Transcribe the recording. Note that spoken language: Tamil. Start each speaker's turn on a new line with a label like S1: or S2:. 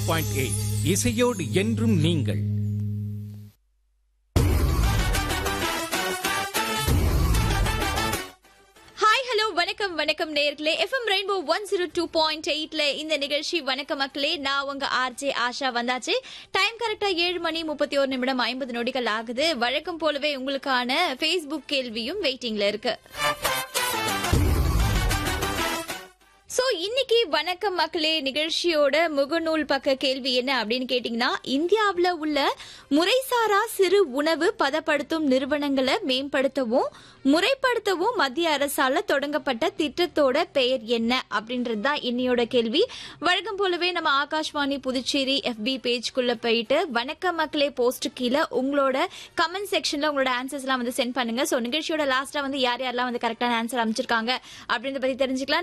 S1: பாயிண்ட் எயிட் இசையோடு என்றும் நீங்கள்
S2: ஹாய் ஹலோ வணக்கம் வணக்கம் நேர்களே FM Rainbow one zero two point எயிட்ல இந்த நிகழ்ச்சி வணக்கம் மக்களே நான் உங்க ஆர்ஜே ஆஷா வந்தாச்சு டைம் கரெக்டா ஏழு மணி முப்பத்தி ஒரு நிமிடம் ஐம்பது நொடிகள் ஆகுது வழக்கம் போலவே உங்களுக்கான ஃபேஸ்புக் கேள்வியும் வெயிட்டிங்ல இருக்கு சோ இன்னைக்கு வணக்கம் மக்களே நிகழ்ச்சியோட முகநூல் பக்க கேள்வி என்ன அப்படின்னு கேட்டீங்கன்னா இந்தியாவுல உள்ள முறைசாரா சிறு உணவு பதப்படுத்தும் நிறுவனங்களை மேம்படுத்தவும் முறைப்படுத்தவும் மத்திய அரசால தொடங்கப்பட்ட திட்டத்தோட பெயர் என்ன அப்படின்றது தான் இன்னையோட கேள்வி வழக்கம் போலவே நம்ம ஆகாஷ்வாணி புதுச்சேரி எஃபி பேஜ்குள்ள போயிட்டு வணக்கம் மக்களே போஸ்ட் கீழே உங்களோட கமெண்ட் செக்ஷன்ல உங்களோட ஆன்சர்ஸ் எல்லாம் வந்து சென்ட் பண்ணுங்க சோ நிகழ்ச்சியோட லாஸ்டா வந்து யார் யாரெல்லாம் வந்து கரெக்டான ஆன்சர் அமைச்சிருக்காங்க அப்படின்றத பத்தி தெரிஞ்சுக்கலாம்